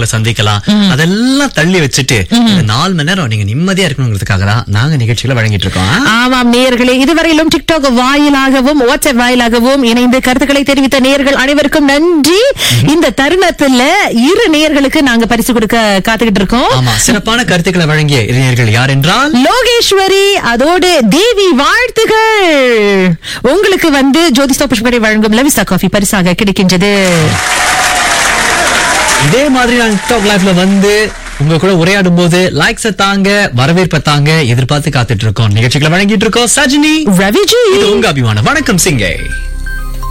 உங்களை சந்திக்கலாம் அதெல்லாம் தள்ளி வச்சுட்டு இந்த நாலு மணி நேரம் நீங்க நிம்மதியா இருக்கணுங்கிறதுக்காக தான் நாங்க நிகழ்ச்சிகளை வழங்கிட்டு இருக்கோம் ஆமாம் நேயர்களே இதுவரையிலும் டிக்டாக் வாயிலாகவும் வாட்ஸ்அப் வாயிலாகவும் இணைந்து கருத்துக்களை தெரிவித்த நேயர்கள் அனைவருக்கும் நன்றி இந்த தருணத்துல இரு நேயர்களுக்கு நாங்க பரிசு கொடுக்க காத்துக்கிட்டு இருக்கோம் ஆமா சிறப்பான கருத்துக்களை வழங்கிய இளைஞர்கள் யார் என்றால் லோகேஸ்வரி அதோடு தேவி வாழ்த்துகள் உங்களுக்கு வந்து ஜோதிஸ்தா புஷ்பகரை வழங்கும் லவிசா காஃபி பரிசாக கிடைக்கின்றது இதே மாதிரி நான் டிக்டாக் லைஃப்ல வந்து உங்க கூட உரையாடும் போது லைக்ஸ் தாங்க வரவேற்பை தாங்க எதிர்பார்த்து காத்துட்டு இருக்கோம் நிகழ்ச்சிகளை வழங்கிட்டு இருக்கோம் சஜினி ரவிஜி இது உங்க அபிமான வணக்கம் சிங்கை